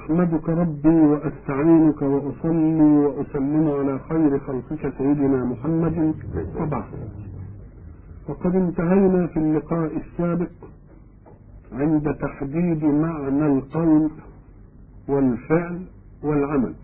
أحمدك ربي وأستعينك وأصلي وأسلم على خير خلقك سيدنا محمد وبعد وقد انتهينا في اللقاء السابق عند تحديد معنى القول والفعل والعمل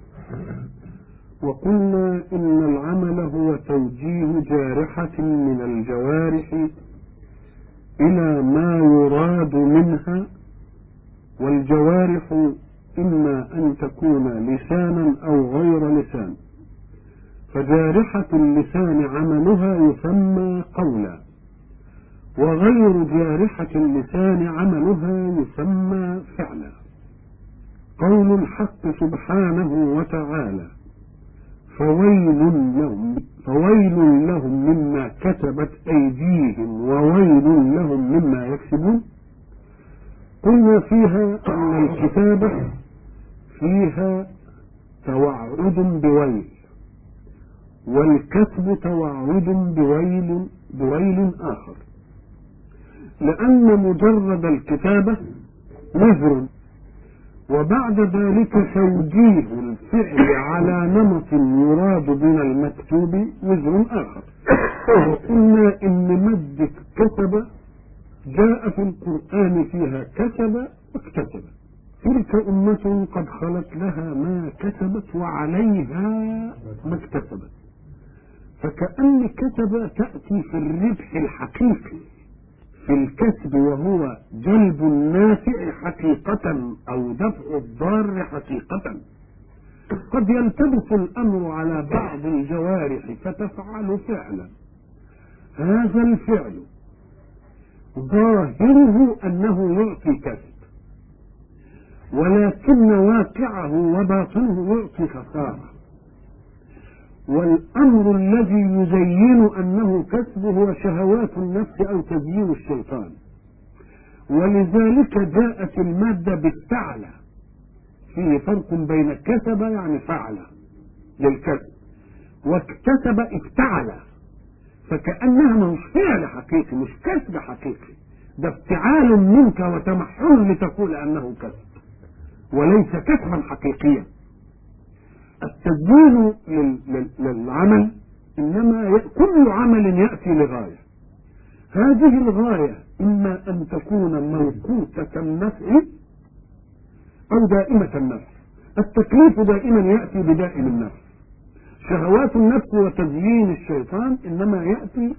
وقلنا إن العمل هو توجيه جارحة من الجوارح إلى ما يراد منها والجوارح إما أن تكون لسانا أو غير لسان فجارحة اللسان عملها يسمى قولا وغير جارحة اللسان عملها يسمى فعلا قول الحق سبحانه وتعالى فويل لهم فويل لهم مما كتبت أيديهم وويل لهم مما يكسبون قلنا فيها أن الكتابة فيها توعد بويل والكسب توعد بويل بويل آخر لأن مجرد الكتابة وزر وبعد ذلك توجيه الفعل على نمط يراد من المكتوب وزر آخر وقلنا إن مادة كسب جاء في القرآن فيها كسب واكتسب تلك أمة قد خلت لها ما كسبت وعليها ما اكتسبت فكأن كسب تأتي في الربح الحقيقي في الكسب وهو جلب النافع حقيقة أو دفع الضار حقيقة قد يلتبس الأمر على بعض الجوارح فتفعل فعلا هذا الفعل ظاهره أنه يعطي كسب ولكن واقعه وباطنه يعطي خسارة والأمر الذي يزين أنه كسب هو شهوات النفس أو تزيين الشيطان ولذلك جاءت المادة بافتعل فيه فرق بين كسب يعني فعل للكسب واكتسب افتعل فكأنها مش فعل حقيقي مش كسب حقيقي ده افتعال منك وتمحل لتقول أنه كسب وليس كسبا حقيقيا التزيين للعمل إنما كل عمل يأتي لغاية هذه الغاية إما أن تكون موقوتة النفع أو دائمة النفع التكليف دائما يأتي بدائم النفع شهوات النفس وتزيين الشيطان إنما يأتي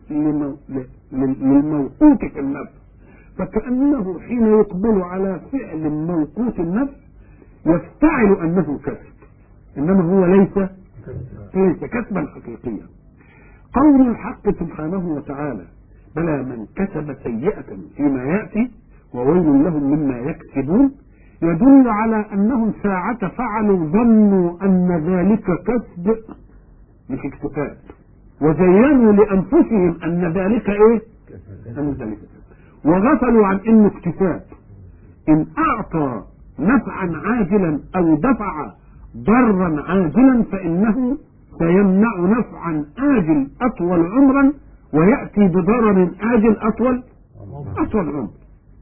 للموقوت في النفع فكأنه حين يقبل على فعل موقوت النفع يفتعل أنه كسب إنما هو ليس ليس كسبا حقيقيا قول الحق سبحانه وتعالى بلى من كسب سيئة فيما يأتي وويل لهم مما يكسبون يدل على أنهم ساعة فعلوا ظنوا أن ذلك كسب مش اكتساب وزينوا لأنفسهم أن ذلك إيه؟ أن ذلك كسب وغفلوا عن أنه اكتساب إن أعطى نفعا عاجلا أو دفع ضرا عاجلا فإنه سيمنع نفعا آجل أطول عمرا ويأتي بضرر آجل أطول أطول عمر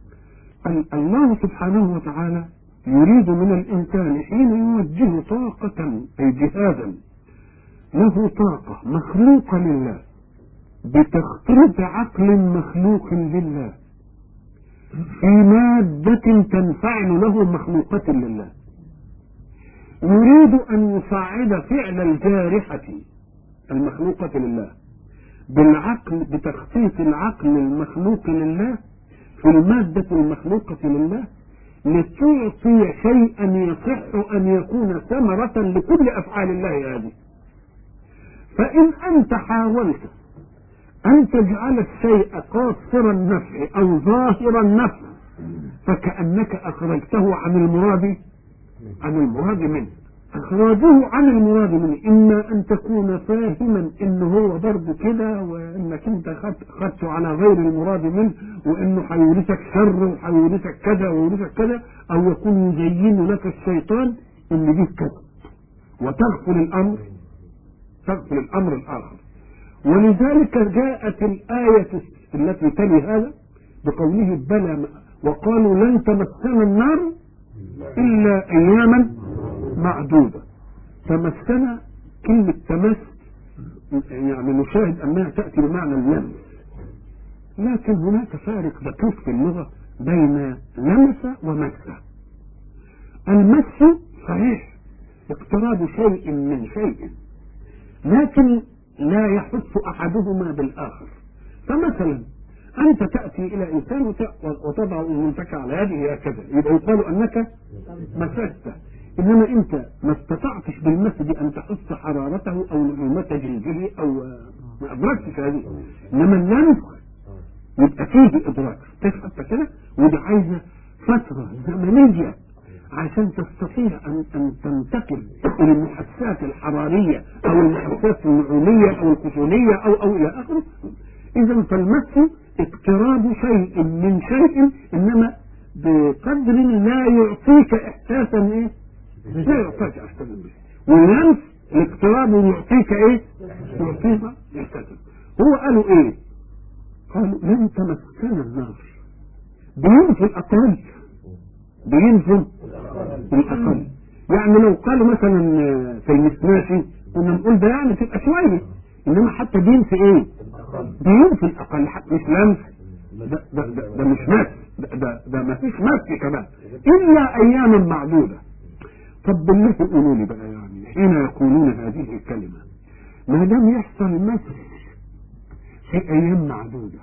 الله سبحانه وتعالى يريد من الإنسان حين يوجه طاقة أي جهازا له طاقة مخلوقة لله بتخطيط عقل مخلوق لله في مادة تنفعل له مخلوقة لله يريد أن يصعد فعل الجارحة المخلوقة لله بالعقل بتخطيط العقل المخلوق لله في المادة المخلوقة لله لتعطي شيئا يصح أن يكون ثمرة لكل أفعال الله هذه فإن أنت حاولت أن تجعل الشيء قاصر النفع أو ظاهر النفع فكأنك أخرجته عن المراد عن المراد منه إخراجه عن المراد منه إما أن تكون فاهما إن هو برضه كده وإنك أنت خدته على غير المراد منه وإنه هيورثك شر وهيورثك كذا ويورثك كذا أو يكون يزين لك الشيطان إن دي كسب وتغفل الأمر تغفل الأمر الآخر ولذلك جاءت الآية التي تلي هذا بقوله بلى وقالوا لن تمسنا النار إلا أياما معدودة تمسنا كلمة تمس يعني نشاهد أنها تأتي بمعنى اللمس لكن هناك فارق دقيق في اللغة بين لمس ومس المس صحيح اقتراب شيء من شيء لكن لا يحس أحدهما بالآخر فمثلا أنت تأتي إلى إنسان وتضع منتك على يده هكذا يبقى يقال أنك مسسته إنما أنت ما استطعتش بالمس دي أن تحس حرارته أو نعومة جلده أو ما أدركتش هذه إنما اللمس يبقى فيه إدراك حتى كده ودي عايزة فترة زمنية عشان تستطيع أن, أن تنتقل إلى المحسات الحرارية أو المحسات النعومية أو الخشونية أو أو إلى آخره إذا فالمس اقتراب شيء من شيء إنما بقدر لا يعطيك إحساسا إيه؟ لا يعطيك إحساسا به واللمس الاقتراب يعطيك إيه؟ يعطيك إحساسا هو قالوا إيه؟ قالوا لن تمسنا النار بينفوا الأقل بينفوا الأقل يعني لو قالوا مثلا في المسناشي كنا نقول ده يعني تبقى شوية إنما حتى بينفي إيه؟ بينفي الأقل مش لمس ده, ده, ده, ده مش مس ده, ده, ده ما فيش مس كمان إلا أياما معدودة طب بالله قولوا لي بقى يعني حين يقولون هذه الكلمة ما دام يحصل مس في أيام معدودة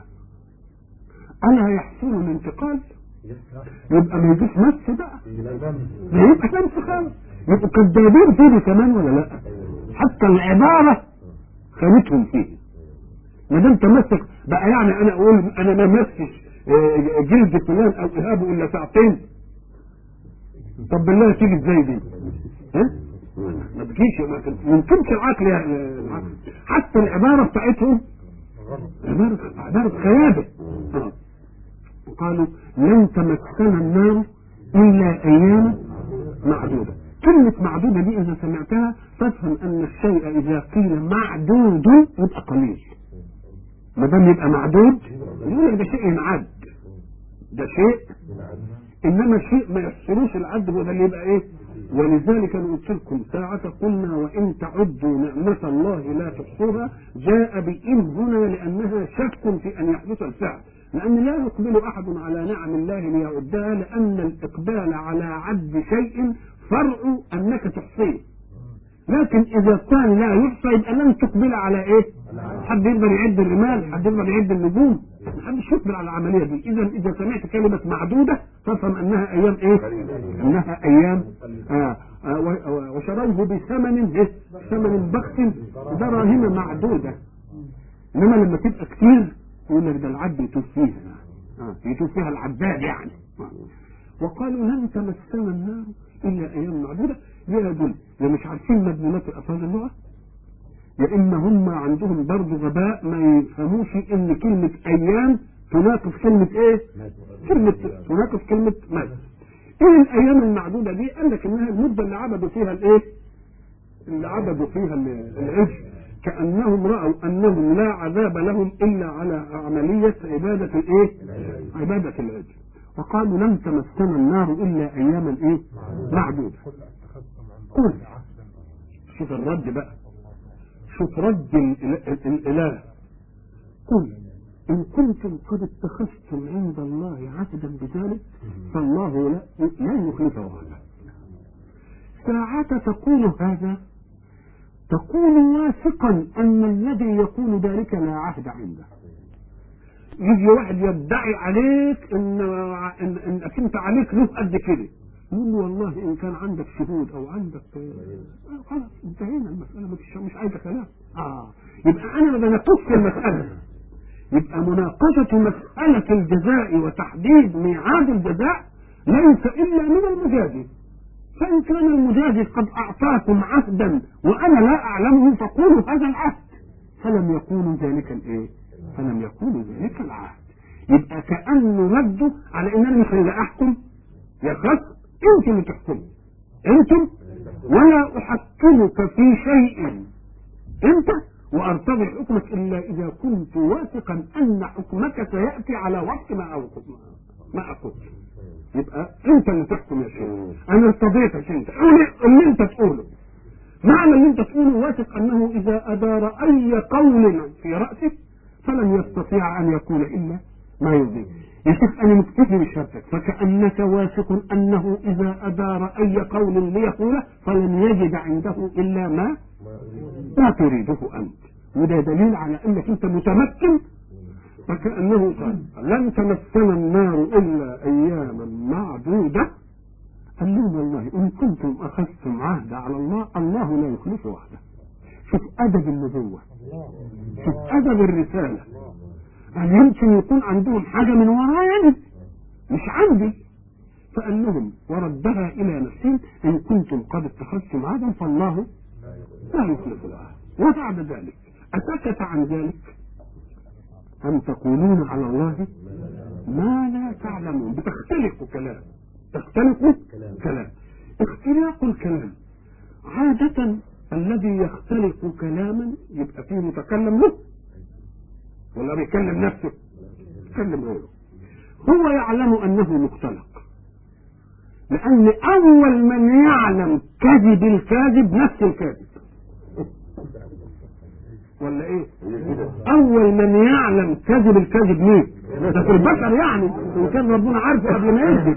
ألا يحصل الانتقال يبقى ما يجيش مس بقى ما يبقى لمس خالص يبقوا كدابين فيه كمان ولا لا حتى العبارة خانتهم فيه ما دام تمسك بقى يعني انا اقول انا ما مسش جلد فلان او اهابه الا ساعتين طب بالله تيجي ازاي دي ها ما تجيش ما يمكنش العقل يعني العقل حتى العبارة بتاعتهم عبارة عبارة خيابة آه. قالوا لن تمسنا النار إلا أياما معدودة كلمة معدودة دي إذا سمعتها فافهم أن الشيء إذا قيل معدود يبقى قليل ما دام يبقى معدود يقول لك ده شيء ينعد ده شيء إنما شيء ما يحصلوش العد هو ده اللي يبقى إيه ولذلك أنا قلت لكم ساعة قلنا وإن تعدوا نعمة الله لا تحصوها جاء بإن هنا لأنها شك في أن يحدث الفعل لأن لا يقبل أحد على نعم الله ليعدها لأن الإقبال على عد شيء فرع أنك تحصيه لكن إذا كان لا يحصى يبقى لن تقبل على إيه؟ حد يقدر يعد الرمال حد يقدر يعد النجوم محدش يقبل على العملية دي إذا إذا سمعت كلمة معدودة فافهم أنها أيام إيه؟ أنها أيام آه آه وشروه بثمن إيه؟ ثمن بخس دراهم معدودة إنما لما تبقى كتير يقول لك ده العد يتوب فيها آه. يتوب فيها العداد يعني آه. وقالوا لن تمسنا النار الا ايام معدوده يدل يا مش عارفين مدلولات الالفاظ اللغه يا اما هم عندهم برضه غباء ما يفهموش ان كلمه ايام تناقض كلمه ايه؟ كلمه تناقض كلمه مس ايه الايام المعدوده دي؟ قال لك انها المده اللي عبدوا فيها الايه؟ اللي عبدوا فيها العجل كأنهم رأوا أنهم لا عذاب لهم إلا على عملية عبادة الإيه؟ عبادة العجل وقالوا لن تمسنا النار إلا أياما إيه؟ معدودة قل شوف الرد بقى شوف رد الإله قل إن كنتم قد اتخذتم عند الله عهدا بذلك فالله لا, لا يخلف وعده ساعة تقول هذا تكون واثقا أن الذي يقول ذلك لا عهد عنده يجي واحد يدعي عليك إن إن إنك أنت عليك له قد كده يقول له والله إن كان عندك شهود أو عندك آه خلاص انتهينا المسألة مش مش عايزة كلام آه يبقى أنا ما بناقشش المسألة يبقى مناقشة مسألة الجزاء وتحديد ميعاد الجزاء ليس إلا من المجازي فإن كان المجازي قد أعطاكم عهدا وأنا لا أعلمه فقولوا هذا العهد فلم يكونوا ذلك الإيه؟ فلم يكونوا ذلك العهد يبقى كأنه ردوا على إن أنا مش اللي أحكم يا خصم أنتم اللي تحكموا أنتم ولا أحكمك في شيء أنت وأرتضي حكمك إلا إذا كنت واثقا أن حكمك سيأتي على وفق ما أقول ما أقول يبقى انت اللي تحكم يا شيخ انا ارتضيتك انت قول اللي انت تقوله معنى اللي انت تقوله واثق انه اذا ادار اي قول في راسه فلن يستطيع ان يقول الا ما يرضيه يا شيخ انا مكتفي بشهادتك فكانك واثق انه اذا ادار اي قول ليقوله فلن يجد عنده الا ما ما تريده انت وده دليل على انك انت متمكن فكانه قال لن تمسنا النار الا اياما معدوده قال لهم والله ان كنتم اخذتم عهد على الله الله لا يخلف وعده شوف ادب النبوه شوف ادب الرساله قال يمكن يكون عندهم حاجه من ورايا مش عندي فقال لهم وردها الى نفسهم ان كنتم قد اتخذتم عهدا فالله لا يخلف العهد وبعد ذلك اسكت عن ذلك أم تقولون على الله ما لا تعلمون بتختلقوا كلام تختلقوا كلام اختلاق الكلام عادة الذي يختلق كلاما يبقى فيه متكلم له ولا بيكلم نفسه يتكلم غيره هو يعلم أنه مختلق لأن أول من يعلم كذب الكاذب نفس الكاذب ولا ايه اول من يعلم كذب الكذب مين ده في البشر يعني ان كان ربنا عارفه قبل ما يكذب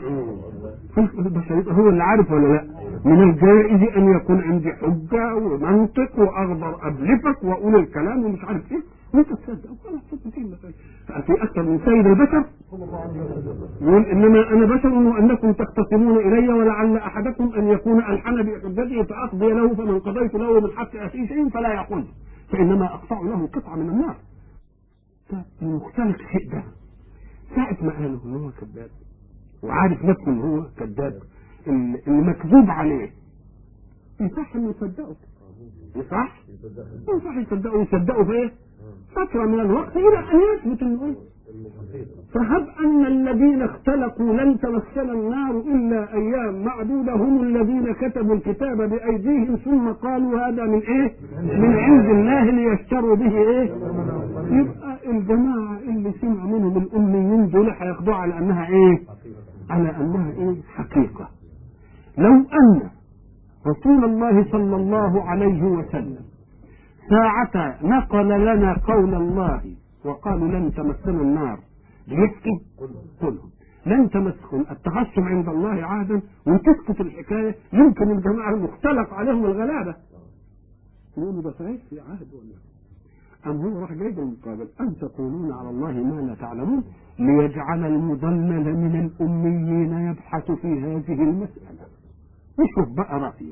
في البشر يبقى هو اللي عارف ولا لا من الجائز ان يكون عندي حجه ومنطق واقدر ابلفك واقول الكلام ومش عارف ايه وانت تصدق وخلاص انتهي المساله في اكثر من سيد البشر يقول انما انا بشر وانكم تختصمون الي ولعل احدكم ان يكون الحن بحجته فاقضي له فمن قضيت له من حق اخيه شيء فلا ياخذه فإنما أقطع له قطعة من النار ده المختلق شيء ده ساعة ما قالوا إن هو كذاب وعارف نفسه إن هو كذاب اللي مكذوب عليه يصح إنه يصدقه يصح؟ يصح يصدقه يصدقه في إيه؟ فترة من الوقت إلى أن يثبت إنه إيه؟ فهب أن الذين اختلقوا لن تمسنا النار إلا أيام معدودة هم الذين كتبوا الكتاب بأيديهم ثم قالوا هذا من إيه؟ من عند الله ليشتروا به إيه؟ يبقى الجماعة اللي سمعوا منهم الأميين دول هياخدوها على أنها إيه؟ على أنها إيه؟ حقيقة لو أن رسول الله صلى الله عليه وسلم ساعة نقل لنا قول الله وقالوا لن تمسنا النار ليحكي قلهم لن تمسكم اتخذتم عند الله عهدا وتسكت الحكايه يمكن الجماعه المختلق عليهم الغلابه يقولوا ده صحيح في عهد ولا أم هو راح جايب المقابل أم تقولون على الله ما لا تعلمون ليجعل المضلل من الأميين يبحث في هذه المسألة نشوف بقى رأيه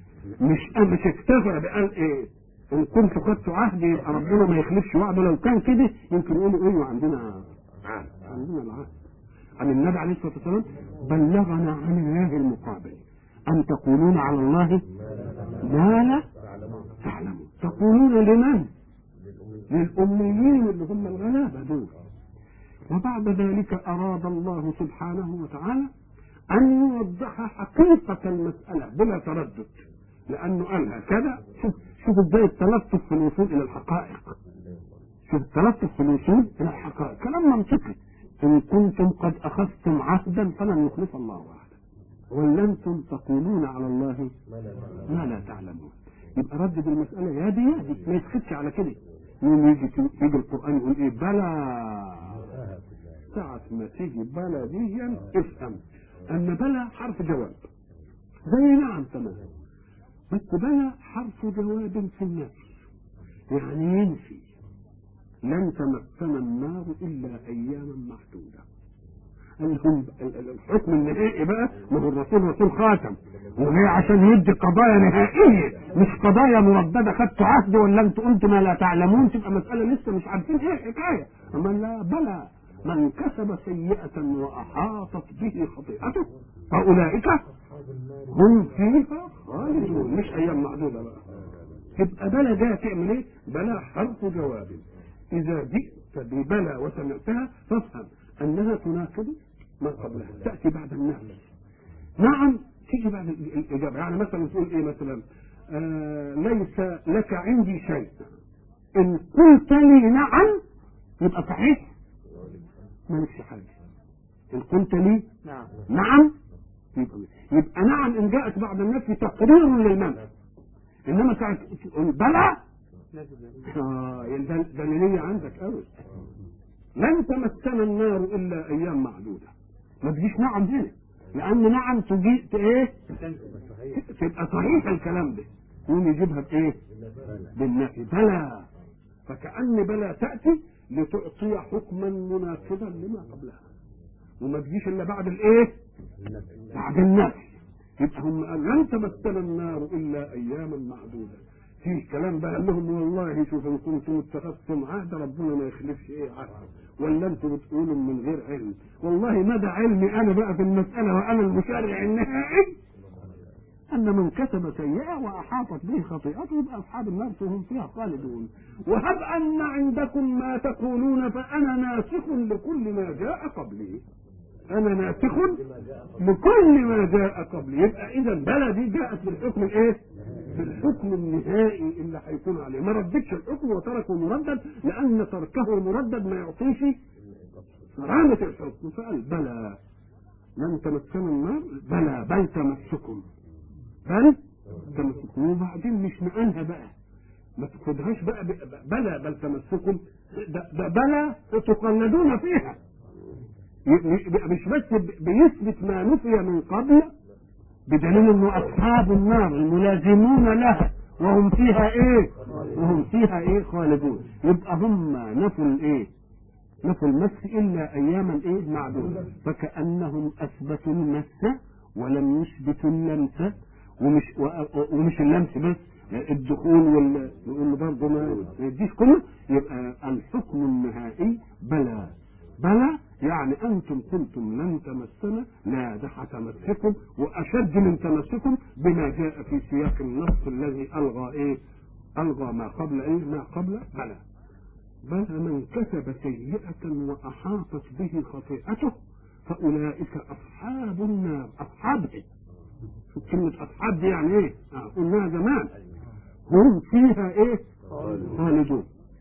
مش مش اكتفى بقال ايه ان كنت خدت عهد يبقى ربنا ما يخلفش وعده لو كان كده يمكن يقولوا ايوه عندنا عهد عندنا العهد عن النبي عليه الصلاه والسلام بلغنا عن الله المقابل ان تقولون على الله ما لا تعلمون تقولون لمن؟ للأميين اللي هم الغلابة دول وبعد ذلك أراد الله سبحانه وتعالى أن يوضح حقيقة المسألة بلا تردد لأنه قال هكذا شوف شوف ازاي التلطف في الوصول إلى الحقائق شوف التلطف في الوصول إلى الحقائق كلام منطقي إن كنتم قد أخذتم عهدا فلن يخلف الله عهدا ولنتم تقولون على الله ما لا تعلمون يبقى ردد المسألة يا دي يا دي ما يسكتش على كده يقوم يجي يجي القرآن يقول إيه بلى ساعة ما تيجي بلى دي افهم أن بلى حرف جواب زي نعم تمام بس بلى حرف جواب في النفي يعني ينفي لن تمسنا النار إلا أياما معدودة لهم الحكم النهائي بقى ما هو الرسول رسول خاتم وجاي عشان يدي قضايا نهائيه مش قضايا مردده خدتوا عهد ولا انتوا قلتوا ما لا تعلمون تبقى مساله لسه مش عارفين ايه الحكايه اما لا بلى من كسب سيئه واحاطت به خطيئته فاولئك هم فيها خالدون مش ايام معدوده بقى تبقى بلى جايه تعمل ايه؟ بلى حرف جواب اذا جئت ببلى وسمعتها فافهم انها تناقض ما قبلها تاتي بعد النفي نعم تيجي بعد الاجابه يعني مثلا تقول ايه مثلا آه ليس لك عندي شيء ان قلت لي نعم يبقى صحيح مالكش حاجه إن قلت لي نعم نعم يبقى, يبقى نعم إن جاءت بعد النفي تقرير للمنفي إنما ساعة تقول بلى نجد آه ده دليلية عندك قوي لن تمسنا النار إلا أيام معدودة ما تجيش نعم هنا لأن نعم تجي ت- إيه تبقى صحيح الكلام ده يقوم يجيبها بإيه بالنفي بلى فكأن بلى تأتي لتعطي حكما مناسبا لما قبلها وما تجيش إلا بعد الإيه بعد النفي يبقى هم قال لن تمسنا النار إلا أياما معدودة فيه كلام بقى قال لهم والله شوف ان كنتم اتخذتم عهد ربنا ما يخلفش ايه عهد ولا انتم بتقولوا من غير علم والله مدى علمي انا بقى في المساله وانا المشرع النهائي ان من كسب سيئه واحاطت به خطيئته يبقى اصحاب النار فهم فيها خالدون وهب ان عندكم ما تقولون فانا ناسخ لكل ما جاء قبلي انا ناسخ لكل ما جاء قبلي يبقى اذا بلى دي جاءت بالحكم الايه بالحكم النهائي اللي هيكون عليه ما ردتش الحكم وتركه مردد لان تركه مردد ما يعطيش صرامة الحكم فقال بلى لن تمسنا النار بلى بل تمسكم بل تمسكم وبعدين مش نقلها بقى ما تاخدهاش بقى ب- بلى بل تمسكم ده, ده بلى تقلدون فيها ي- ي- مش بس ب- بيثبت ما نفي من قبل بدليل انه اصحاب النار الملازمون لها وهم فيها ايه وهم فيها ايه خالدون يبقى هم نفوا الايه نفوا المس الا اياما ايه معدوده فكانهم اثبتوا المس ولم يثبتوا اللمس ومش و- ومش اللمس بس الدخول وال نقول له برضه ما ما يديش كله يبقى الحكم النهائي بلى بلى يعني انتم قلتم لن تمسنا لا ده هتمسكم واشد من تمسكم بما جاء في سياق النص الذي الغى ايه الغى ما قبل ايه ما قبل بلى بلى من كسب سيئة وأحاطت به خطيئته فأولئك أصحاب النار أصحابه شوف كلمة أصحاب دي يعني إيه؟ آه، قلناها زمان هم فيها إيه؟ خالدون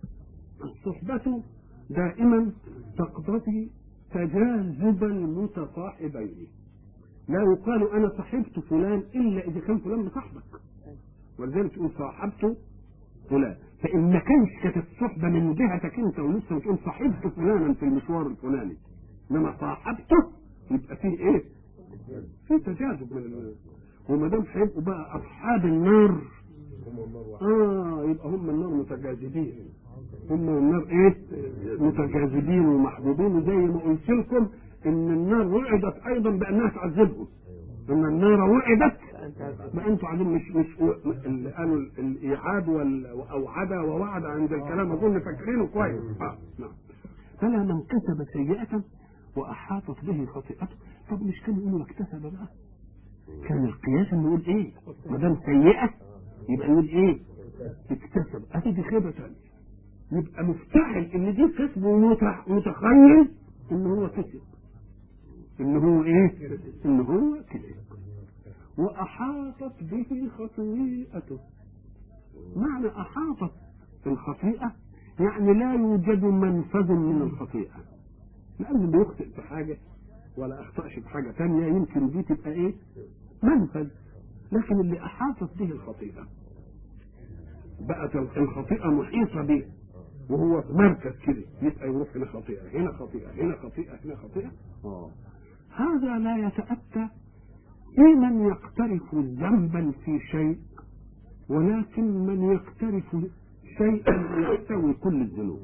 الصحبة دائما تقتضي تجاذب المتصاحبين لا يقال أنا صحبت فلان إلا إذا كان فلان بصاحبك ولذلك تقول صاحبت فلان فإن ما كانش كانت الصحبة من جهتك أنت ولسه بتقول صاحبت فلانا في المشوار الفلاني إنما صاحبته يبقى فيه إيه؟ في تجاذب من ال... وما دام هيبقوا بقى أصحاب النار آه يبقى هم النار متجاذبين هم النار إيه؟ متجاذبين ومحبوبين وزي ما قلت لكم إن النار وعدت أيضا بأنها تعذبهم إن النار وعدت ما انتوا عايزين مش مش اللي قالوا ال- الايعاد وال- واوعد ووعد عند الكلام اظن فاكرينه كويس اه نعم فلا من كسب سيئة واحاطت به خطيئته طب مش كان يقولوا اكتسب بقى كان القياس انه يقول ايه ما دام سيئة يبقى يقول ايه اكتسب ادي دي خيبة تانية يبقى مفتعل ان دي كسب ومتع- متخيل ان هو كسب ان هو ايه ان هو كسب وأحاطت به خطيئته معنى أحاطت الخطيئة يعني لا يوجد منفذ من الخطيئة لأن اللي يخطئ في حاجة ولا أخطأش في حاجة تانية يمكن دي تبقى إيه منفذ لكن اللي أحاطت به الخطيئة بقت الخطيئة محيطة به وهو في مركز كده يبقى يروح هنا خطيئة هنا خطيئة هنا خطيئة هنا خطيئة آه. هذا لا يتأتى في من يقترف ذنبا في شيء ولكن من يقترف شيئا يحتوي كل الذنوب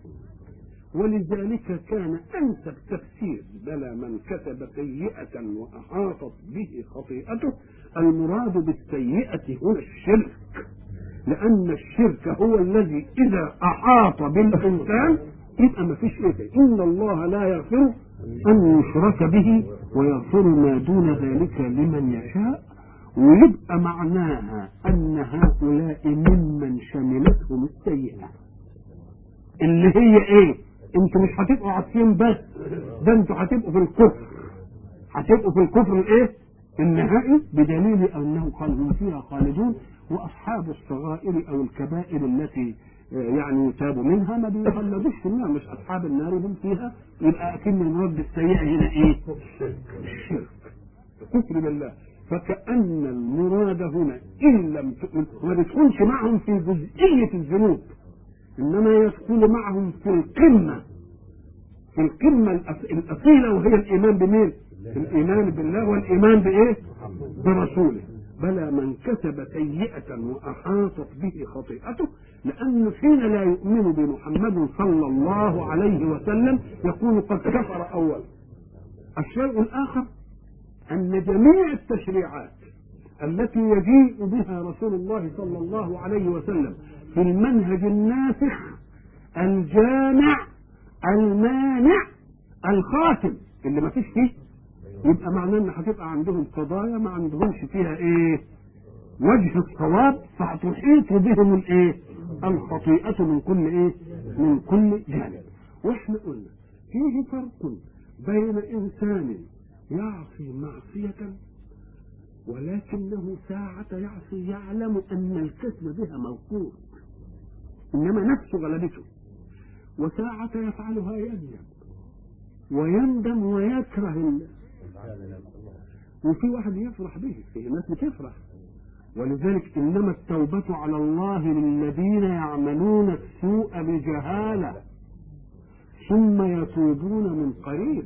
ولذلك كان انسب تفسير بلى من كسب سيئة واحاطت به خطيئته المراد بالسيئة هنا الشرك لأن الشرك هو الذي إذا أحاط بالإنسان يبقى ما فيش إيه إن الله لا يغفر أن يشرك به ويغفر ما دون ذلك لمن يشاء ويبقى معناها أن هؤلاء ممن شملتهم السيئة اللي هي إيه؟ أنتوا مش هتبقوا عاصيين بس ده أنتوا هتبقوا في الكفر هتبقوا في الكفر الإيه؟ النهائي بدليل أنه قال هم فيها خالدون وأصحاب الصغائر أو الكبائر التي يعني يتابوا منها ما بيخلدوش في النار مش اصحاب النار هم فيها يبقى اكن المراد بالسيئه هنا ايه؟ الشرك الكفر بالله فكأن المراد هنا إن لم تؤمن ما بتكونش معهم في جزئية الذنوب إنما يدخل معهم في القمة في القمة الأص- الأصيلة وهي الإيمان بمين؟ الإيمان بالله والإيمان بإيه؟ برسوله بلى من كسب سيئة وأحاطت به خطيئته لأنه حين لا يؤمن بمحمد صلى الله عليه وسلم يكون قد كفر أولا الشيء الآخر أن جميع التشريعات التي يجيء بها رسول الله صلى الله عليه وسلم في المنهج الناسخ الجامع المانع الخاتم اللي ما فيش فيه يبقى معناه ان هتبقى عندهم قضايا ما عندهمش فيها ايه وجه الصواب فتحيط بهم الايه الخطيئة من كل ايه من كل جانب واحنا قلنا فيه فرق بين انسان يعصي معصية ولكنه ساعة يعصي يعلم أن الكسب بها موقوت إنما نفسه غلبته وساعة يفعلها يندم ويندم ويكره ال... وفي واحد يفرح به في ناس بتفرح ولذلك إنما التوبة على الله للذين يعملون السوء بجهالة ثم يتوبون من قريب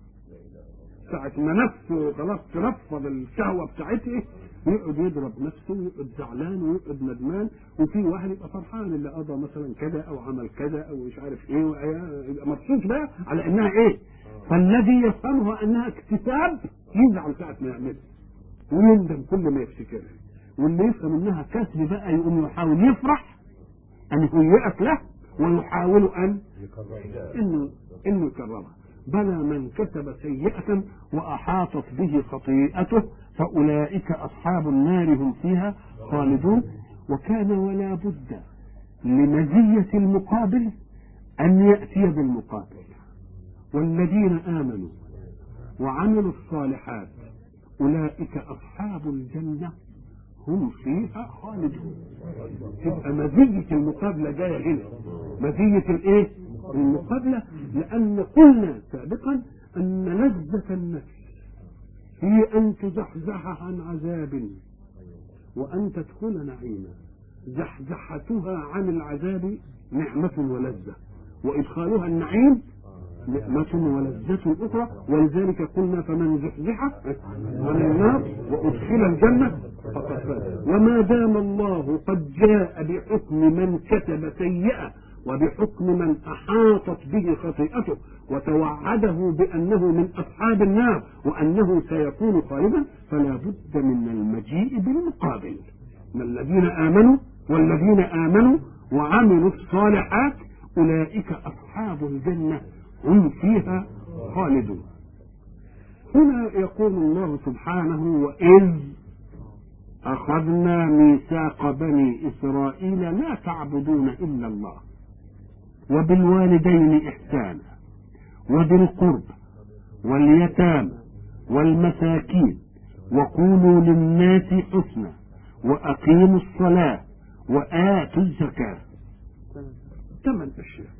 ساعة ما نفسه خلاص تنفض الشهوة بتاعته يقعد يضرب نفسه ويقعد زعلان ويقعد ندمان وفي واحد يبقى فرحان اللي قضى مثلا كذا او عمل كذا او مش عارف ايه يبقى مبسوط بقى على انها ايه فالذي يفهمها انها اكتساب يزعل ساعة ما يعملها ويندم كل ما يفتكرها واللي يفهم انها كسب بقى يقوم يحاول يفرح ان يهيئك له ويحاول ان انه انه يكررها بلى من كسب سيئة وأحاطت به خطيئته فأولئك أصحاب النار هم فيها خالدون وكان ولا بد لمزية المقابل أن يأتي بالمقابل والذين آمنوا وعملوا الصالحات أولئك أصحاب الجنة هم فيها خالدون تبقى مزية المقابلة جاية هنا مزية الإيه؟ المقابلة لأن قلنا سابقا أن لذة النفس هي أن تزحزح عن عذاب وأن تدخل نعيما زحزحتها عن العذاب نعمة ولذة وإدخالها النعيم نعمة ولذة أخرى ولذلك قلنا فمن زحزح عن النار وأدخل الجنة فقد فاز وما دام الله قد جاء بحكم من كسب سيئة وبحكم من أحاطت به خطيئته وتوعده بأنه من أصحاب النار وأنه سيكون خالدا فلا بد من المجيء بالمقابل من الذين آمنوا والذين آمنوا وعملوا الصالحات أولئك أصحاب الجنة هم فيها خالدون هنا يقول الله سبحانه وإذ أخذنا ميثاق بني إسرائيل لا تعبدون إلا الله وبالوالدين إحسانا وذي القرب واليتامى والمساكين وقولوا للناس حسنا وأقيموا الصلاة وآتوا الزكاة ثمان أشياء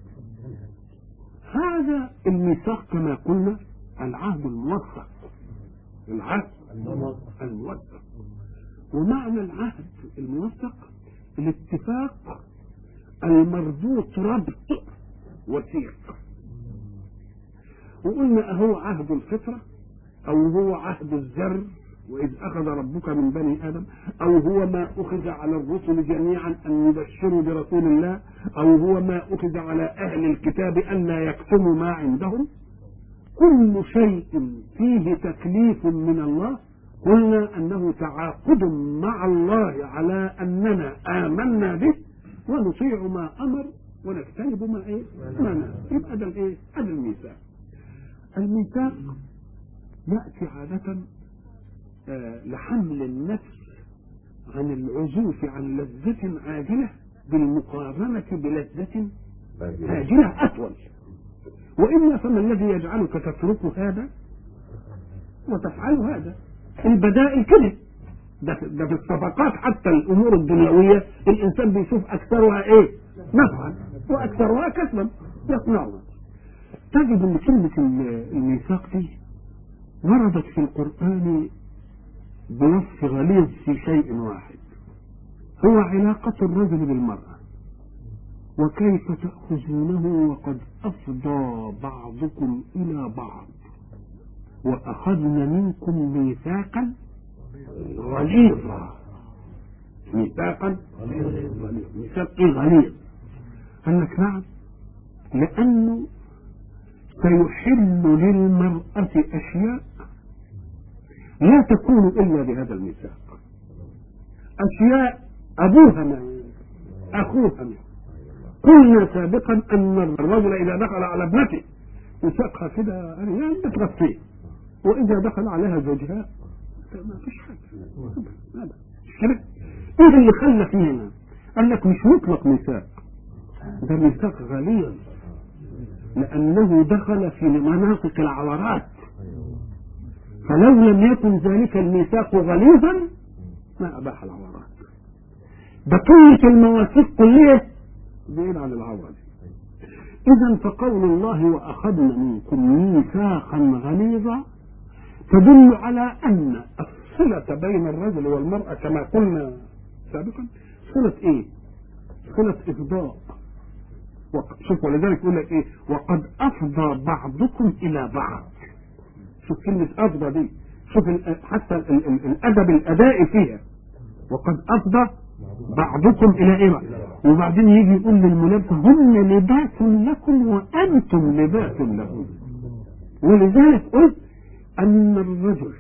هذا الميثاق كما قلنا العهد الموثق العهد الموثق ومعنى العهد الموثق الاتفاق المربوط ربط وثيق وقلنا أهو عهد الفطرة أو هو عهد الزر وإذ أخذ ربك من بني آدم أو هو ما أخذ على الرسل جميعا أن يبشروا برسول الله أو هو ما أخذ على أهل الكتاب أن لا يكتموا ما عندهم كل شيء فيه تكليف من الله قلنا أنه تعاقد مع الله على أننا آمنا به ونطيع ما أمر ونجتنب ما إيه؟ ما نهى يبقى ده الإيه؟ هذا الميثاق الميثاق يأتي عادة آه لحمل النفس عن العزوف عن لذة عاجلة بالمقارنة بلذة عاجلة أطول وإلا فما الذي يجعلك تترك هذا وتفعل هذا البدائل كده ده في, ده في الصفقات حتى الأمور الدنيوية الإنسان بيشوف أكثرها إيه نفعا وأكثرها كسبا يصنعها تجد أن كلمة الميثاق دي وردت في القرآن بوصف غليظ في شيء واحد هو علاقة الرجل بالمرأة وكيف تأخذونه وقد أفضى بعضكم إلى بعض وأخذنا منكم ميثاقا غليظا ميثاقا غليظا ميثاق إيه غليظ قال لك نعم لأنه سيحل للمرأة أشياء لا تكون إلا بهذا الميثاق أشياء أبوها ما أخوها ما قلنا سابقا أن الرجل إذا دخل على ابنته يساقها كده يعني بتغطيه وإذا دخل عليها زوجها ما فيش حاجة مش كده إيه اللي خلى فينا قال لك مش مطلق ميثاق ده ميثاق غليظ لأنه دخل في مناطق العورات فلو لم يكن ذلك الميثاق غليظا ما أباح العورات بقية المواثيق كلها بعيد عن العورة دي إذا فقول الله وأخذنا منكم ميثاقا غليظا تدل على أن الصلة بين الرجل والمرأة كما قلنا سابقا صلة إيه؟ صلة إفضاء شوف ولذلك يقول لك إيه؟ وقد أفضى بعضكم إلى بعض شوف كلمة أفضى دي شوف حتى الأدب الأدائي فيها وقد أفضى بعضكم إلى إيه وبعدين يجي يقول للملابسة هن لباس لكم وأنتم لباس لهم ولذلك قلت أن الرجل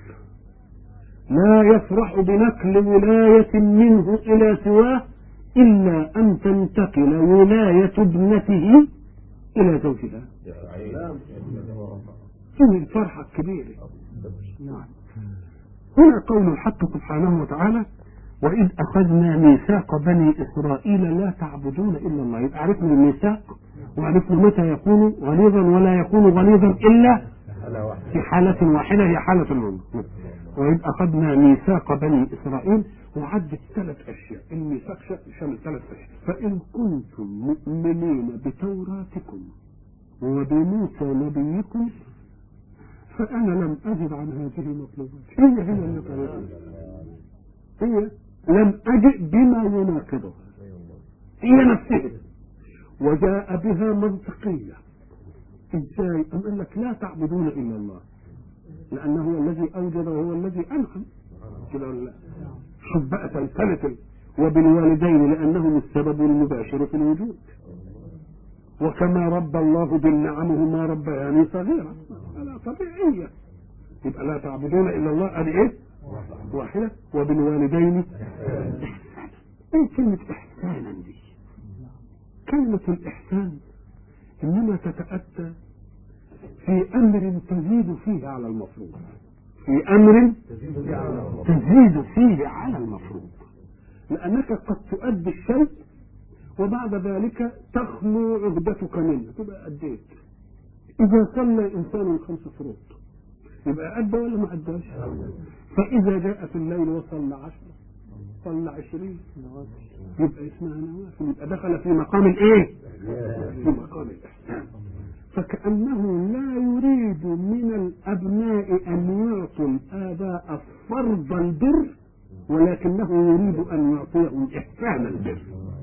لا يفرح بنقل ولاية منه إلى سواه إلا أن تنتقل ولاية ابنته إلى زوجها هذه الفرحة الكبيرة نعم هنا قول الحق سبحانه وتعالى وإذ أخذنا ميثاق بني إسرائيل لا تعبدون إلا الله يبقى عرفنا الميثاق وعرفنا متى يكون غليظا ولا يكون غليظا إلا في حالة واحدة هي حالة العمر وإذ أخذنا ميثاق بني إسرائيل وعدت ثلاث أشياء الميثاق شامل ثلاث أشياء فإن كنتم مؤمنين بتوراتكم وبموسى نبيكم فأنا لم أزد عن هذه المطلوبات هي هي اللي طلبت هي لم أجئ بما يناقضها هي نفسها وجاء بها منطقية ازاي أم قال لك لا تعبدون إلا الله لأنه هو الذي أوجد وهو الذي أنعم كده ولا لا شوف بقى سلسلة وبالوالدين لأنهم السبب المباشر في الوجود وكما ربى الله بالنعم ما ربياني صغيرا مسألة طبيعية يبقى لا تعبدون إلا الله أدي إيه واحدة وبالوالدين إحسانا إيه كلمة إحسانا دي كلمة الإحسان إنما تتأتى في أمر تزيد فيه على المفروض في أمر تزيد فيه على المفروض لأنك قد تؤدي الشيء وبعد ذلك تخلو عهدتك منه تبقى أديت إذا صلى إنسان الخمس فروض يبقى أدى ولا ما أداش فإذا جاء في الليل وصلى عشرة صلى عشرين يبقى اسمها نوافل يبقى دخل في مقام الإيه في مقام الإحسان فكأنه لا يريد من الأبناء أن يعطوا الآباء فرض البر ولكنه يريد أن يعطيهم إحسان البر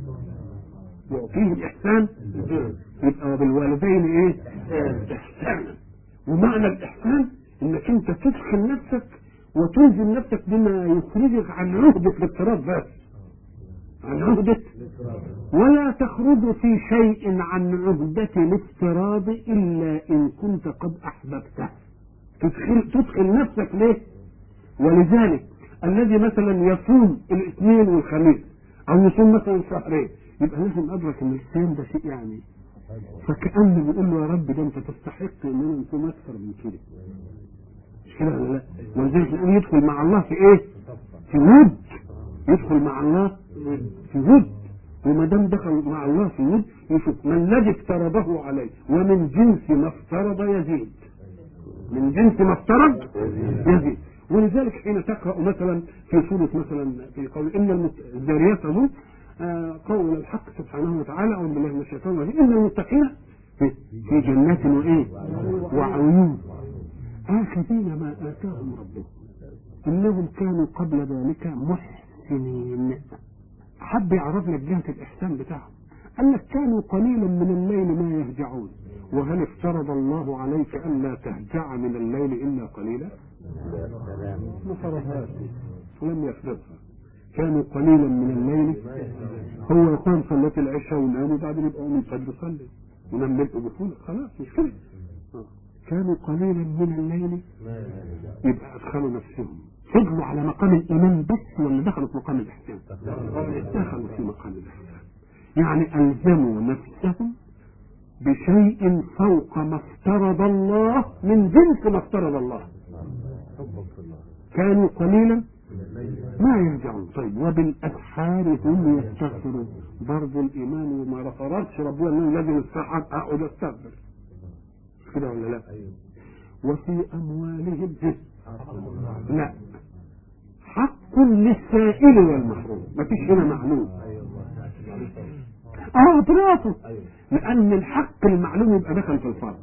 يعطيهم إحسان يبقى وبالوالدين إيه إحسانا ومعنى الإحسان إنك أنت تدخل نفسك وتلزم نفسك بما يخرجك عن عهدة الافتراض بس عن عهدة ولا تخرج في شيء عن عهدة الافتراض إلا إن كنت قد أحببته تدخل, تدخل نفسك ليه ولذلك الذي مثلا يصوم الاثنين والخميس أو يصوم مثلا شهرين يبقى لازم أدرك أن الصيام ده شيء يعني فكأنه بيقول له يا رب ده أنت تستحق إننا نصوم أكثر من كده مش كده ولا لا؟ ولذلك نقول يدخل مع الله في إيه؟ في ود يدخل مع الله في ود وما دام دخل مع الله في ود يشوف ما الذي افترضه عليه ومن جنس ما افترض يزيد من جنس ما افترض يزيد ولذلك حين تقرأ مثلا في سورة مثلا في قول إن الزاريات أظن آه، قول الحق سبحانه وتعالى أعوذ بالله من الشيطان الرجيم إن المتقين في جنات وإيه وعيون آخذين ما آتاهم ربهم إنهم كانوا قبل ذلك محسنين حب يعرف لك جهة الإحسان بتاعهم قال لك كانوا قليلا من الليل ما يهجعون وهل افترض الله عليك ألا تهجع من الليل إلا قليلا ما فرضهاش لم يفرضها كانوا قليلا من الليل هو يا اخوان صليت العشاء ونام وبعدين يبقى من الفجر صلي ونام ملء بفول خلاص مش كده كانوا قليلا من الليل يبقى ادخلوا نفسهم فضلوا على مقام الايمان بس ولا دخلوا في مقام الاحسان دخلوا في مقام الاحسان يعني الزموا نفسهم بشيء فوق ما افترض الله من جنس ما افترض الله كانوا قليلا ما يرجعون طيب وبالاسحار هم يستغفرون برضه الايمان وما فرضش ربنا انه لازم السحر اقعد استغفر مش كده ولا لا وفي اموالهم لا حق للسائل والمحروم ما فيش هنا معلوم اه برافو لان الحق المعلوم يبقى دخل في الفرض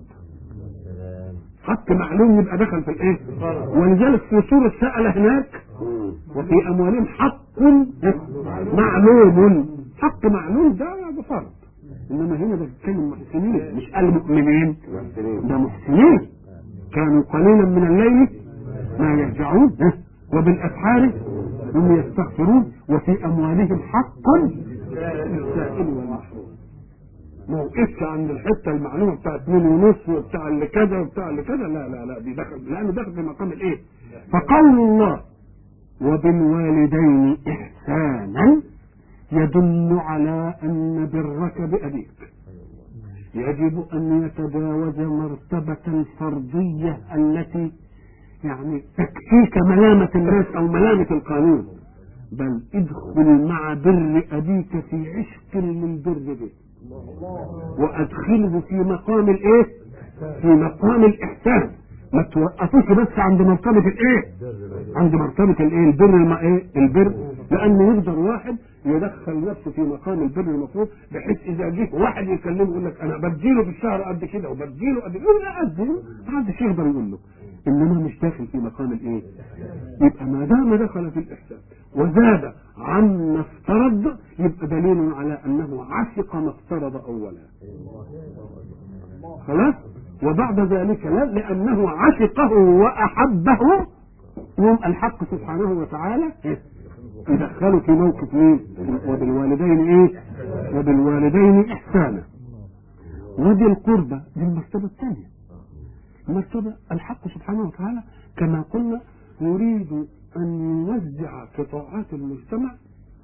حق معلوم يبقى دخل في الايه ولذلك في سورة سأل هناك وفي اموالهم حق معلوم حق معلوم ده ده فرض انما هنا ده بيتكلم محسنين مش قال مؤمنين ده محسنين كانوا قليلا من الليل ما يرجعون وبالاسحار هم يستغفرون وفي اموالهم حق للسائل والمحروم ما وقفش عند الحته المعلومه بتاع اتنين ونص وبتاع اللي كذا وبتاع اللي كذا لا لا لا دي دخل لانه دخل في مقام الايه؟ فقول الله وبالوالدين احسانا يدل على ان برك بابيك يجب ان يتجاوز مرتبه الفرضيه التي يعني تكفيك ملامه الناس او ملامه القانون بل ادخل مع بر ابيك في عشق للبر به وادخله في مقام الايه في مقام الاحسان ما توقفوش بس عند مرتبه الايه عند مرتبه الايه البر الم... ايه البر لانه يقدر واحد يدخل نفسه في مقام البر المفروض بحيث اذا جه واحد يكلمه يقول لك انا بديله في الشهر قد كده وبديله قد كده لا قد ما حدش يقدر يقول له انما مش داخل في مقام الايه يبقى ما دام دخل في الاحسان وزاد عما افترض يبقى دليل على انه عشق ما افترض اولا خلاص وبعد ذلك لا لانه عشقه واحبه يوم الحق سبحانه وتعالى يدخله في موقف مين وبالوالدين ايه وبالوالدين احسانا وذي القربى دي المرتبه الثانيه المرتبة الحق سبحانه وتعالى كما قلنا يريد أن يوزع قطاعات المجتمع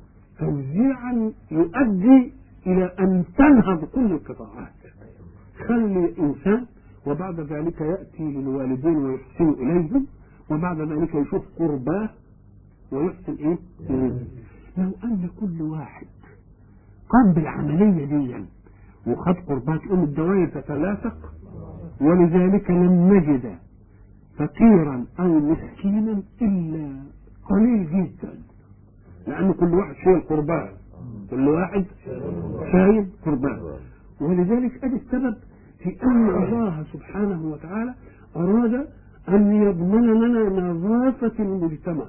توزيعا يؤدي إلى أن تنهض كل القطاعات خلي إنسان وبعد ذلك يأتي للوالدين ويحسن إليهم وبعد ذلك يشوف قرباه ويحسن إيه إليهم لو أن كل واحد قام بالعملية دي وخد قرباه تقوم الدوائر تتلاصق ولذلك لم نجد فقيرا او مسكينا الا قليل جدا لان كل واحد شايل قربان كل واحد شايل قربان ولذلك ادي السبب في ان الله سبحانه وتعالى اراد ان يضمن لنا نظافه المجتمع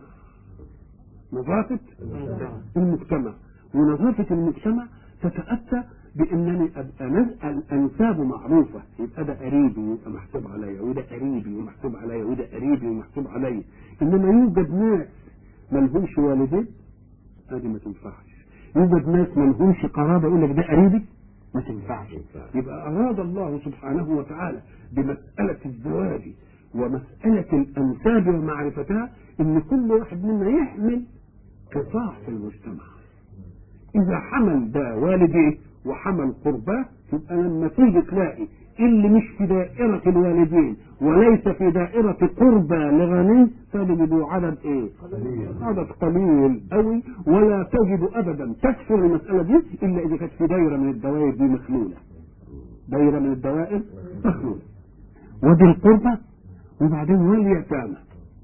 نظافه المجتمع ونظافه المجتمع تتاتى بانني ابقى الانساب معروفه يبقى ده قريبي ويبقى محسوب عليا وده قريبي ومحسوب عليا وده قريبي ومحسوب عليا انما يوجد ناس ما لهمش والدين ادي ما تنفعش يوجد ناس ما لهمش قرابه يقول لك ده قريبي ما تنفعش يبقى اراد الله سبحانه وتعالى بمساله الزواج ومساله الانساب ومعرفتها ان كل واحد منا يحمل قطاع في المجتمع اذا حمل ده والديه وحمل قرباه يبقى لما تيجي تلاقي اللي مش في دائرة الوالدين وليس في دائرة قربى لغني تجد عدد ايه؟ عدد قليل قوي ولا تجد ابدا تكثر المسألة دي الا اذا كانت في دائرة من الدوائر دي مخلولة. دائرة من الدوائر مخلولة. ودي القربى وبعدين واليتامى.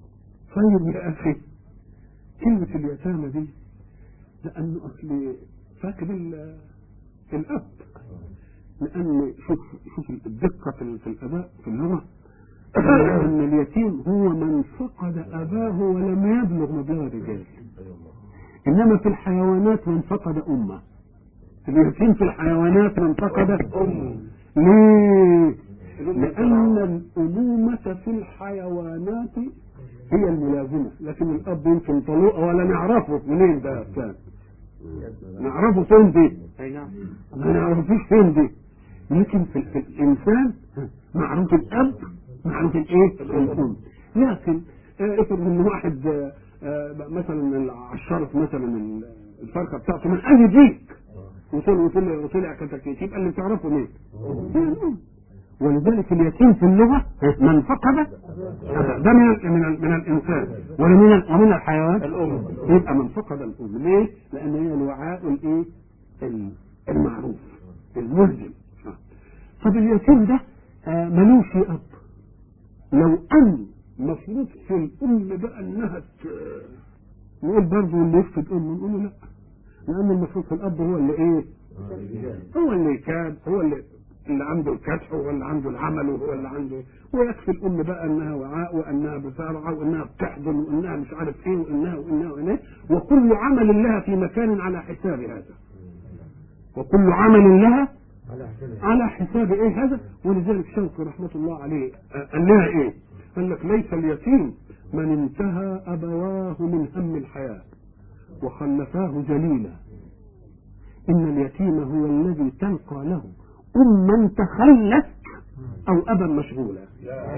طيب يا اخي كلمة اليتامى دي لأنه أصل فاكر ال- الاب لان شوف شوف الدقه في في الاباء في اللغه ان اليتيم هو من فقد اباه ولم يبلغ مبلغ الرجال انما في الحيوانات من فقد امه اليتيم في الحيوانات من فقد امه ليه لان الامومه في الحيوانات هي الملازمه لكن الاب يمكن طلوق ولا نعرفه منين ده كان نعرفه فين دي اي نعم ما نعرفوش فين دي لكن في, في الانسان معروف الاب معروف الايه الام لكن آه، افرض ان واحد آه، آه، مثلا العشرف مثلا ال- الفرخه بتاعته من اي ديك وطلع وطلع وطلع كتاكيت يبقى اللي تعرفه مين؟ هي الام ولذلك اليتيم في اللغه من فقد أبا. ده من من, ال- من الانسان ومن ال- ومن الحيوان الأم. يبقى من فقد الام ليه؟ لان هي الوعاء الايه؟ ال- المعروف الملزم آه. طب اليتيم ده آه، ملوش اب لو ان مفروض في الام بقى انها ت- نقول برضه اللي يفقد امه نقول له لا لان المفروض في الاب هو اللي ايه؟ هو اللي يكاد هو اللي اللي عنده الكدح وهو اللي عنده العمل وهو اللي عنده ويكفي الام بقى انها وعاء وانها بترعى وانها بتحضن وانها مش عارف ايه وانها وانها وانها وكل عمل لها في مكان على حساب هذا وكل عمل لها على حساب ايه هذا ولذلك شوقي رحمه الله عليه آه، قال لها ايه قال لك ليس اليتيم من انتهى ابواه من هم الحياه وخلفاه ذليلا ان اليتيم هو الذي تلقى له اما تخلت او ابا مشغولا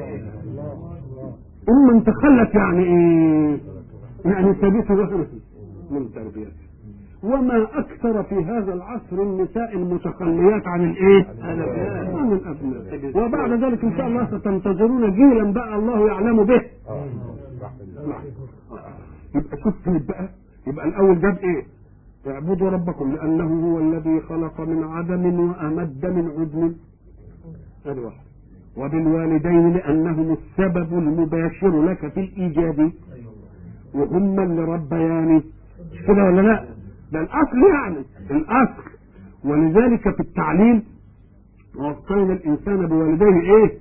اما تخلت يعني ايه يعني سابته وهمه من تربيته وما اكثر في هذا العصر النساء المتخليات عن الايه عن الابناء وبعد ذلك ان شاء الله ستنتظرون جيلا بقى الله يعلم به نعم. يبقى شوف كده بقى يبقى الاول جاب ايه اعبدوا ربكم لانه هو الذي خلق من عدم وامد من عدم هذه واحده وبالوالدين لانهم السبب المباشر لك في الايجاد وهم اللي ربياني مش كده ولا لا ده الاصل يعني الاصل ولذلك في التعليم وصينا الانسان بوالديه ايه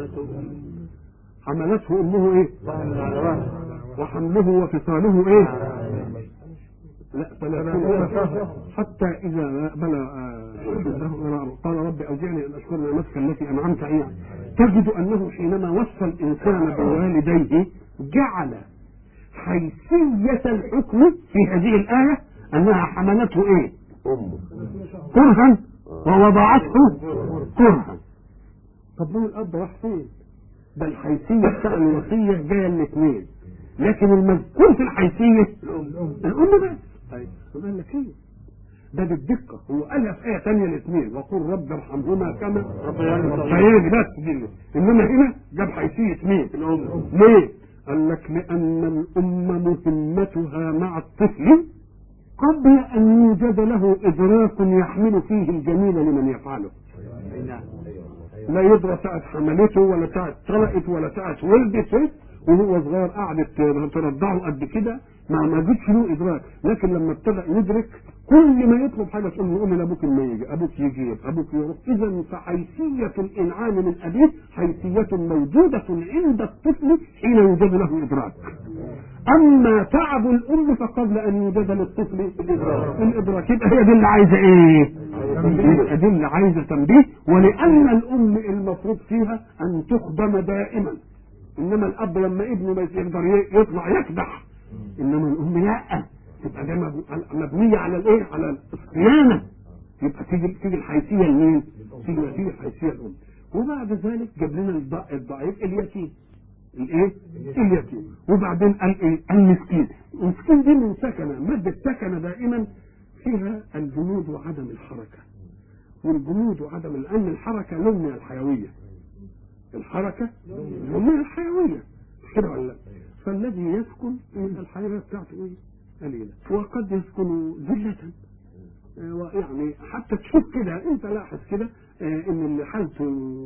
حملته امه ايه وحمله وفصاله ايه لا ثلاثون حتى إذا بلغ آه، شده قال رب أوزعني أن أشكر نعمتك التي أنعمت علي تجد أنه حينما وصى الإنسان بوالديه جعل حيثية الحكم في هذه الآية أنها حملته إيه؟ أمه كرها ووضعته كرها طب ده الأب راح فين؟ ده الحيثية بتاع الوصية جاية الاثنين لكن المذكور في الحيثية الأم بس أي طب قال لك ايه ده بالدقة هو قالها في آية تانية الاثنين وقل رب ارحمهما كما ربياني صغيرا. ربياني بس دي اللي. إنما هنا جاب حيثية اثنين الأم ليه؟ قال لك لأن الأم مهمتها مع الطفل قبل أن يوجد له إدراك يحمل فيه الجميل لمن يفعله أي نعم لا يدرى ساعة حملته ولا ساعة طلقت ولا ساعة ولدته وهو صغير قعدت ترضعه قد كده ما ما جتش له ادراك لكن لما ابتدى يدرك كل ما يطلب حاجه تقول له قوم لابوك ما يجي ابوك يجيب ابوك يروح اذا فحيثيه الانعام من ابيه حيثيه موجوده عند الطفل حين يوجد له ادراك اما تعب الام فقبل ان يوجد للطفل الادراك الادراك يبقى هي دي اللي عايزه ايه يبقى دي اللي عايزه تنبيه ولان الام المفروض فيها ان تخدم دائما انما الاب لما ابنه ما يقدر ي- يطلع يكدح انما الام لا تبقى ده مب- مبنيه على الايه على الصيانه يبقى تيجي تيجي الحيثيه لمين تيجي تيجي الحيثيه الام وبعد ذلك جاب لنا الض- الضعيف اليتيم الايه اليتيم وبعدين قال ايه المسكين المسكين دي من سكنه ماده سكنه دائما فيها الجمود وعدم الحركه والجمود وعدم لان الحركه لون من الحيويه الحركه لون من الحيويه مش كده ولا لا فالذي يسكن يبقى الحياه بتاعته ايه قليله وقد يسكن ذله آه، ويعني حتى تشوف كده انت لاحظ كده آه، ان اللي حالته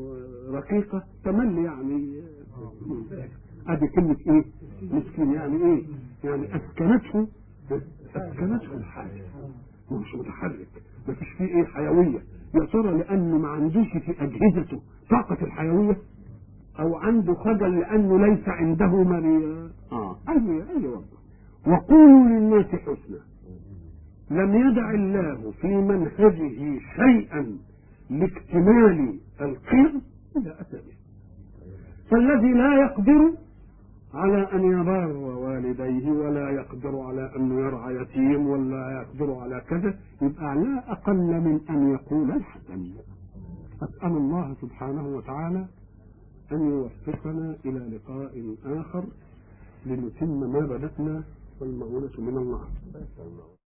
رقيقه تملي يعني آه، ادي كلمه ايه مسكين يعني ايه يعني اسكنته اسكنته الحاجه هو مش متحرك ما فيش فيه ايه حيويه يا ترى لانه ما عندوش في اجهزته طاقه الحيويه او عنده خجل لانه ليس عنده من ي- اه اي اي وضع وقولوا للناس حسنا لم يدع الله في منهجه شيئا لاكتمال القيم الا اتى به فالذي لا يقدر على أن يبر والديه ولا يقدر على أن يرعى يتيم ولا يقدر على كذا يبقى لا أقل من أن يقول الحسن أسأل الله سبحانه وتعالى أن يوفقنا إلى لقاء آخر لنتم ما بدأنا والمعونة من الله